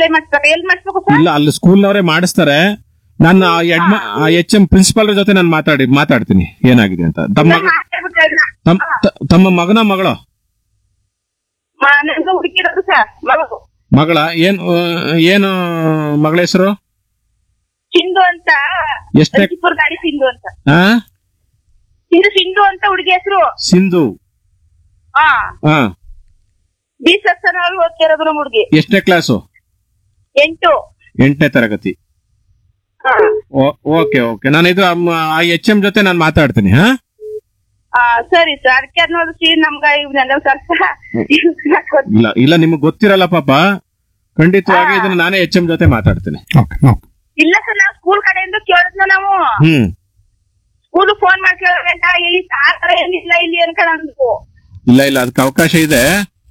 Apply ಮಾಡಿಸ್ಬೇಕು ಎಲ್ಲಿ ಮಾಡಿಸ್ಬೇಕು ಸರ್ ಇಲ್ಲ ಅಲ್ಲಿ ಸ್ಕೂಲ್ನವರೇ ಮಾಡಿಸ್ತಾರೆ ನಾನು ಎಚ್ ಎಂ ಪ್ರಿನ್ಸಿಪಾಲ್ ಜೊತೆ ನಾನು ಮಾತಾಡಿ ಮಾತಾಡ್ತೀನಿ ಏನಾಗಿದೆ ಅಂತ ತಮ್ಮ ಮಗ- ತಮ್ಮ ತ- ತಮ್ಮ ಮಗನ ಮಗಳು ನನಗೆ ಹುಡುಕಿರೋದು ಸರ್ ಮಗು ಮಗಳ ಏನ್ ಆ, ಏನು ಮಗಳ ಹೆಸರು ಸಿಂಧು ಅಂತ ಎಷ್ಟೇ ಚಿಕ್ಕೂರ್ ಗಾಡಿ ಸಿಂಧು ಅಂತ ಆ ಸಿಂಧು ಸಿಂಧು ಅಂತ ಹುಡುಗಿ ಹೆಸರು ಸಿಂಧು ಹಾ ಹಾ ಬಿ ಸೆಕ್ಷನ್ ಅಲ್ಲಿ ಓದ್ತಿರೋದು ನಮ್ಮ ಹುಡುಗಿ ಎಷ್ಟನೇ ಕ್ಲಾಸು ಎಂಟು ಎಂಟನೇ ತರಗತಿ ಹಾ. ಓ- ಓಕೆ ಓಕೆ ನಾನು ಇದು ಅಮ್ಮ- ಆ ಎಚ್ ಎಂ ಜೊತೆ ನಾನು ಮಾತಾಡ್ತೀನಿ ಹಾ ಆ, ಸರಿ ಸರ್ ಅದಕ್ಕೆ ಅನ್ನೋದು ಸಿ ನಮ್ಗ ಇವ್ನೆಲ್ಲ ಸ್ವಲ್ಪ ಇಲ್ಲ ಇಲ್ಲ ನಿಮ್ಗೆ ಗೊತ್ತಿರಲ್ಲ ಪಾಪ ಖಂಡಿತವಾಗಿ ಇದನ್ನ ನಾನೇ ಎಚ್ ಎಂ ಜೊತೆ ಮಾತಾಡ್ತೀನಿ ಓಕೆ ಓಕೆ ಇಲ್ಲ ಸರ್ ನಾವು ಸ್ಕೂಲ್ ಕಡೆಯಿಂದ ಕೇಳಿದ್ನ ನಾವು ಹ್ಮ್ ಸ್ಕೂಲ್ ಫೋನ್ ಮಾಡಿ ಕೇಳಬೇಕ ಇಲ್ಲಿ ಆ ತರ ಏನಿಲ್ಲ ಇಲ್ಲಿ ಅನ್ಕೊಂಡು ಇಲ್ಲ ಇಲ್ಲ ಅದಕ್ಕೆ ಅವಕಾಶ ಇದೆ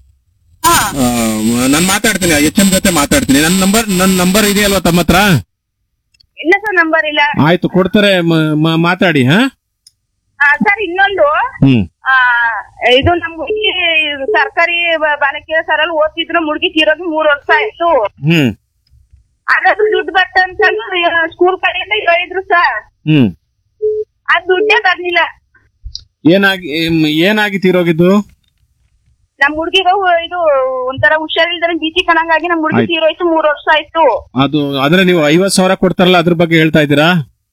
ನಾನು ಮಾತಾಡ್ತೀನಿ ಎಚ್ ಎಂ ಜೊತೆ ಮಾತಾಡ್ತೀನಿ ನನ್ನ ನಂಬರ್ ನನ್ನ ನಂಬರ್ ಇದೆಯಲ್ವಾ ತಮ್ಮ ಹತ್ರ ಇಲ್ಲ ಸರ್ ನಂಬರ್ ಇಲ್ಲ ಆಯ್ತು ಕೊಡ್ತಾರೆ ಮ- ಮ- ಮಾತಾಡಿ ಹಾ ಸರ್ ಇನ್ನೊಂದು ಹ್ಮ್ ಆ, ಇದು ನಮ್ ಹುಡುಗಿ ಸರ್ಕಾರಿ ಬ- ಬಾಲಕಿಯರ ಸರಲ್ಲಿ ಓದ್ತಿದ್ರು ಮುಡುಗಿ ತೀರೋದು ಮೂರ್ ವರ್ಷ ಆಯ್ತು ಹ್ಮ್ ಅದ್ರದ್ದು ದುಡ್ಡು ಬಟ್ಟ ಅಂತ ಸ್ಕೂಲ್ ಕಡೆಯಿಂದ ಹೇಳಿದ್ರು ಸರ್ ಹ್ಮ್ ಆ ದುಡ್ಡೇ ಬರ್ಲಿಲ್ಲ ಏನಾಗಿ ಏಮ್, ಏನಾಗಿ ತೀರೋಗಿದ್ದು ನಮ್ ಹುಡ್ಗಿಗ ಇದು ಒಂಥರ ಹುಷಾರಿಲ್ದಾನೆ ಬೀಚಿ ಕಣಂಗಾಗಿ ನಮ್ ಹುಡುಗಿ ಆಯ್ತು. ತೀರೋಯ್ತು ಮೂರ್ ವರ್ಷ ಆಯ್ತು ಅದು ಆದ್ರೆ ನೀವು ಐವತ್ ಸಾವಿರ ಕೊಡ್ತಾರಲ್ಲ ಅದ್ರ ಬಗ್ಗೆ ಹೇಳ್ತಾ ಇದ್ದೀರಾ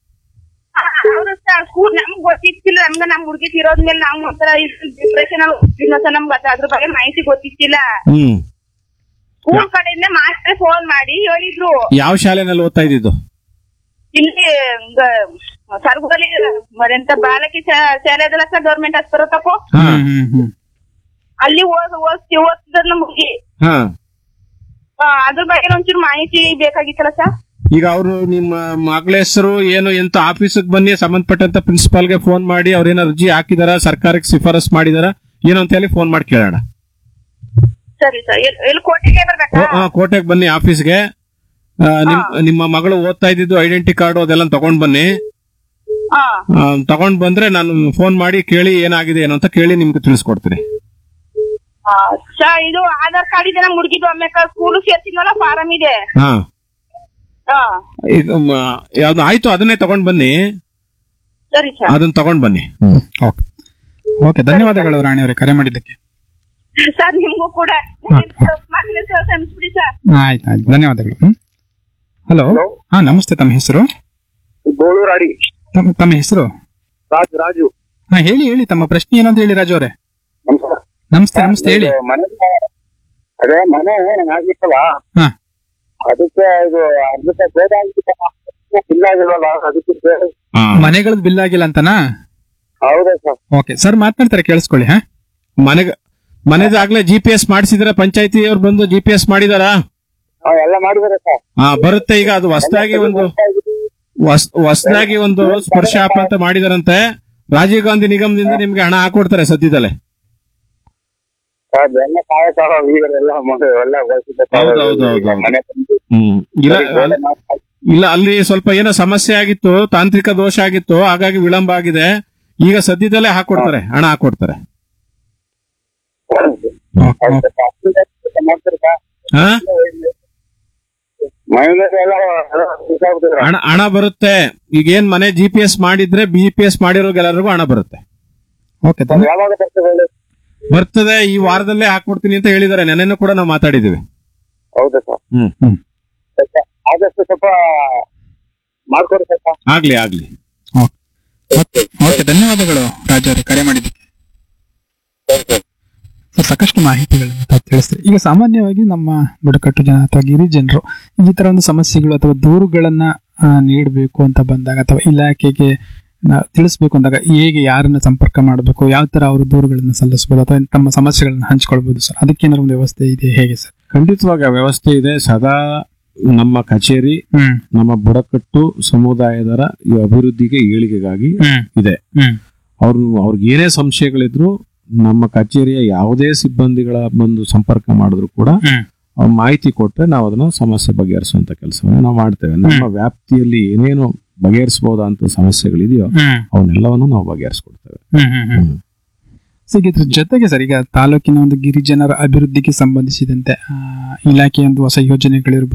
ಹೌದು ಸರ್ ಸ್ಕೂಲ್ ನಮ್ಗ್ ಗೊತ್ತಿತ್ತಿಲ್ಲ ನಮ್ಗ ನಮ್ ಹುಡುಗಿ ತೀರೋದ್ಮೇಲೆ ನಾವು ಒಂಥರ ಡಿಪ್ರೆಷನ್ ಅಲ್ಲಿ ಸರ್ ನಮ್ಗೆ ಅದ್- ಅದ್ರ ಬಗ್ಗೆ ಮಾಹಿತಿ ಗೊತ್ತಿತ್ತಿಲ್ಲ ಹ್ಮ್ ಸ್ಕೂಲ್ ಕಡೆಯಿಂದ ಮಾಸ್ಟರ್ ಫೋನ್ ಮಾಡಿ ಹೇಳಿದ್ರು ಯಾವ ಶಾಲೆನಲ್ಲಿ ಓದ್ತಾ ಇದ್ದಿದ್ದು ಇಲ್ಲಿ ಸರ್ಗುದಲ್ಲಿ ಮರೆಂತ ಬಾಲಕಿ ಶಾ- ಶಾಲೆ ಅದಲ್ಲ ಸರ್ ಗೌರ್ಮೆಂಟ್ ಆಸ್ಪತ್ರೆ ತಪ್ಪು ಹಾ ಹ್ಮ್ ಹ್ಮ್ ಹ್ಮ್ ಅಲ್ಲಿ ಓದ್ ಓದ್ತಿ ಓದ್ತಿದ್ ನಮ್ ಹುಡುಗಿ ಹಾ ಆ, ಅದ್ರ ಬಗ್ಗೆ ಒಂಚೂರು ಮಾಹಿತಿ ಬೇಕಾಗಿತ್ತಲ್ಲ ಸರ್ ಈಗ ಅವರು ನಿಮ್ಮ ಮಗಳ ಹೆಸರು ಏನು ಎಂತ ಆಫೀಸಿಗೆ ಬನ್ನಿ ಸಂಬಂಧಪಟ್ಟಂತ ಪ್ರಿನ್ಸಿಪಾಲ್ಗೆ ಫೋನ್ ಮಾಡಿ ಅವ್ರೇನೋ ಅರ್ಜಿ ಹಾಕಿದಾರ ಸರ್ಕಾರಕ್ಕೆ ಶಿಫಾರಸ್ ಮಾಡಿದಾರ ಏನು ಅಂತ ಹೇಳಿ ಫೋನ್ ಮಾಡಿ ಕೇಳೋಣ ಸರಿ ಸರ್ ಎಲ್ಲಿ ಕೋಟೆಗೆ ಬರ್ಬೇಕಾ ಓ, ಆ, ಕೋಟೆಗೆ ಬನ್ನಿ ಆಫೀಸ್ಗೆ ಆ, ನಿಮ್ ನಿಮ್ಮ ಮಗಳು ಓದ್ತಾ ಇದ್ದಿದ್ದು ಐಡೆಂಟಿ ಕಾರ್ಡು ಅದೆಲ್ಲ ತಗೊಂಡ್ ಬನ್ನಿ ಹಾ ಆ, ತಗೊಂಡ್ ಬಂದ್ರೆ ನಾನು ಫೋನ್ ಮಾಡಿ ಕೇಳಿ ಏನಾಗಿದೆ ಏನು ಅಂತ ಕೇಳಿ ನಿಮ್ಗೆ ತಿಳಿಸ್ಕೊಡ್ತೀನಿ ಸರ್ ಇದು ಆಧಾರ್ ಕಾರ್ಡ್ ಇದೆ ನಮ್ ಹುಡುಗಿದು ಒಮ್ಮೆ ಸ್ಕೂಲ್ ಸೇರ್ತಿದ್ವಲ್ಲ ಫಾರಂ ಇದೆ ಹಾ ಹಾ ಈಗ ಮ, ಯಾವ್ದು ಆಯ್ತು ಅದನ್ನೇ ತಗೊಂಡ್ ಬನ್ನಿ ಸರಿ ಸರ್ ಅದನ್ನ ತಗೊಂಡ್ ಬನ್ನಿ ಓಕೆ ಓಕೆ ಧನ್ಯವಾದಗಳು ರಾಣಿ ಅವರೇ ಕರೆ ಮಾಡಿದ್ದಕ್ಕೆ ಸರ್ ನಿಮ್ಗೂ ಕೂಡ ಹಾ, ಮಕ್ಕಳು ಸರ್ ಕ್ಷಮಿಸ್ಬಿಡಿ ಸರ್ ಆಯ್ತು ಆಯ್ತು ಧನ್ಯವಾದಗಳು ಹ್ಮ್ ಹಲೋ ಹಾ ನಮಸ್ತೆ ತಮ್ಮ ಹೆಸರು ಗೋಳೂರಾಡಿ ತಮ್ಮ ತಮ್ಮ ಹೆಸರು ರಾಜು ರಾಜು ಹಾ ಹೇಳಿ ಹೇಳಿ ತಮ್ಮ ಪ್ರಶ್ನೆ ಏನಂತ ಹೇಳಿ ರಾಜು ಅವರೇ ನಮಸ್ಕಾರ ನಮಸ್ತೆ ನಮಸ್ತೆ ಹೇಳಿ ಇದು ಮನೆ ಅದೇ ಮನೆ ಆಗಿತ್ತಲ್ಲ ಹಾ ಅದಕ್ಕೆ ಇದು ಅರ್ಧಕ್ಕೆ ಬೇಡ ಆಗಿತ್ತು ಇಲ್ಲ ಆಗಿಲ್ವಲ್ಲ ಅದಕ್ಕೆ ಬೇರೆ- ಹಾ. ಮನೆಗಳದ್ದು ಬಿಲ್ ಆಗಿಲ್ಲ ಅಂತನಾ ಹೌದಾ ಸರ್ ಓಕೆ ಸರ್ ಮಾತನಾಡ್ತಾರೆ ಕೇಳಿಸ್ಕೊಳ್ಳಿ ಹಾ ಮನೆಗ ಮನೆದಾಗ್ಲೇ ಜಿ ಪಿ ಎಸ್ ಮಾಡಿಸಿದ್ರೆ ಪಂಚಾಯತಿ ಅವ್ರು ಬಂದು ಜಿ ಪಿ ಎಸ್ ಮಾಡಿದಾರಾ ಹಾ ಎಲ್ಲ ಮಾಡಿದಾರೆ ಸರ್ ಹಾ ಬರುತ್ತೆ ಈಗ ಅದು ಹೊಸದಾಗಿ ಒಂದು ಹೊಸ್- ಹೊಸದಾಗಿ ಒಂದು ಸ್ಪರ್ಶ ಆಪ್ ಅಂತ ಮಾಡಿದಾರಂತೆ ರಾಜೀವ್ ಗಾಂಧಿ ನಿಗಮದಿಂದ ನಿಮ್ಗೆ ಹಣ ಹಾಕೊಡ್ತಾರೆ ಸದ್ಯದಲ್ಲೇ ಸರ್ ಎಲ್ಲ ಕಾಯ ಸರ್ ಈಗರೆಲ್ಲ ಮೊದಲು ಎಲ್ಲ ಬಳಸಿದ್ದೆ ಸರ್. ಹೌದು, ಹೌದು, ಹೌದು, ಹೌದು. ಮನೆ ತಂದು ಹ್ಮ್ ಇಲ್ಲ ಗೋಡೆ ಅಲ್- ಮಾಡಿ- ಇಲ್ಲ ಅಲ್ಲಿ ಸ್ವಲ್ಪ ಏನೋ ಸಮಸ್ಯೆ ಆಗಿತ್ತು ತಾಂತ್ರಿಕ ದೋಷ ಆಗಿತ್ತು ಹಾಗಾಗಿ ವಿಳಂಬ ಆಗಿದೆ ಈಗ ಸದ್ಯದಲ್ಲೇ ಹಾಕೊಡ್ತಾರೆ ಹಣ ಹಾಕೊಡ್ತಾರೆ ಓಕೆ ಹೌದು ಸರ್. ಅಷ್ಟು ಮಾಡ್ತಾರೆ ಸರ್. ಹಾ ಮನೆಯಲ್ಲಿ ಎಲ್ಲ ಎಲ್ಲ ಇದಾಗ್ಬಿಟ್ಟಿದೆ. ಹಣ ಹಣ ಬರುತ್ತೆ ಈಗ ಏನ್ ಮನೆ ಜಿ ಪಿ ಎಸ್ ಮಾಡಿದ್ರೆ ಬಿ ಪಿ ಎಸ್ ಮಾಡಿರೋಗೆಲ್ಲರಿಗೂ ಹಣ ಬರುತ್ತೆ ಓಕೆ ಧನ್ಯ ಯಾವಾಗ ಬರ್ತದೆ ಹೇಳಿ? ಬರ್ತದೆ ಈ ವಾರದಲ್ಲೇ ಹಾಕೊಡ್ತೀನಿ ಅಂತ ಹೇಳಿದ್ದಾರೆ ನೆನೆನೂ ಕೂಡ ನಾವು ಮಾತಾಡಿದ್ದೀವಿ ಹೌದಾ ಸರ್ ಹ್ಮ್ ಹ್ಮ್ ಸರ್, ಆದಷ್ಟು ಸ್ವಲ್ಪ ಮಾಡ್ಕೊಡಿ ಸರ್ ಆಗ್ಲಿ ಆಗ್ಲಿ ಓಕೆ ಓಕೆ ಧನ್ಯವಾದಗಳು ರಾಜು ಅವರೇ ಕರೆ ಮಾಡಿದ್ದಕ್ಕೆ ಸರ್, ಸಾಕಷ್ಟು ಮಾಹಿತಿಗಳನ್ನು ತಾವು ತಿಳಿಸ್ತೀರಿ ಈಗ ಸಾಮಾನ್ಯವಾಗಿ ನಮ್ಮ ಬುಡಕಟ್ಟು ಜನ ಅಥವಾ ಗಿರಿಜನರು ಈ ತರ ಒಂದು ಸಮಸ್ಯೆಗಳು ಅಥವಾ ದೂರುಗಳನ್ನ ಆ, ನೀಡಬೇಕು ಅಂತ ಬಂದಾಗ ಅಥವಾ ಇಲಾಖೆಗೆ ನಾ- ತಿಳಿಸ್ಬೇಕು ಅಂದಾಗ ಹೇಗೆ ಯಾರನ್ನ ಸಂಪರ್ಕ ಮಾಡಬೇಕು ಯಾವ ತರ ಅವರು ದೂರುಗಳನ್ನ ಸಲ್ಲಿಸಬಹುದು ಅಥವಾ ತಮ್ಮ ಸಮಸ್ಯೆಗಳನ್ನ ಹಂಚ್ಕೊಳ್ಬಹುದು ಸರ್ ಅದಕ್ಕೇನಾದ್ರು ಒಂದು ವ್ಯವಸ್ಥೆ ಇದೆ ಹೇಗೆ ಸರ್ ಖಂಡಿತವಾಗಿ ಆ ವ್ಯವಸ್ಥೆ ಇದೆ ಸದಾ ನಮ್ಮ ಕಚೇರಿ ಹ್ಮ್ ನಮ್ಮ ಬುಡಕಟ್ಟು ಸಮುದಾಯದರ ಈ ಅಭಿವೃದ್ಧಿಗೆ ಏಳಿಗೆಗಾಗಿ ಹ್ಮ್ ಇದೆ ಹ್ಮ್ ಅವ್ರು ಅವ್ರಿಗೆ ಏನೇ ಸಂಶಯಗಳಿದ್ರು ನಮ್ಮ ಕಚೇರಿಯ ಯಾವುದೇ ಸಿಬ್ಬಂದಿಗಳ ಬಂದು ಸಂಪರ್ಕ ಮಾಡಿದ್ರು ಕೂಡ ಹ್ಮ್ ಅವ್ರು ಮಾಹಿತಿ ಕೊಟ್ರೆ ನಾವು ಅದನ್ನ ಸಮಸ್ಯೆ ಬಗೆಹರಿಸುವಂತ ಕೆಲಸವನ್ನು ನಾವು ಮಾಡ್ತೇವೆ ನಮ್ಮ ವ್ಯಾಪ್ತಿಯಲ್ಲಿ ಏನೇನು ಬಗೆಹರಿಸಬಹುದಂತ ಸಮಸ್ಯೆಗಳಿದೆಯೋ ಹ್ಮ್ ಅವನ್ನೆಲ್ಲವನ್ನು ನಾವು ಬಗೆಹರಿಸ್ಕೊಡ್ತೇವೆ ಹ್ಮ್ ಹ್ಮ್ ಹ್ಮ್ ಸೊ ಈಗ ಇದ್ರ ಜೊತೆಗೆ ಸರ್ ಈಗ ತಾಲೂಕಿನ ಒಂದು ಗಿರಿಜನರ ಅಭಿವೃದ್ಧಿಗೆ ಸಂಬಂಧಿಸಿದಂತೆ ಆ, ಇಲಾಖೆಯ ಒಂದು ಹೊಸ ಯೋಜನೆಗಳಿರ್ಬೋದು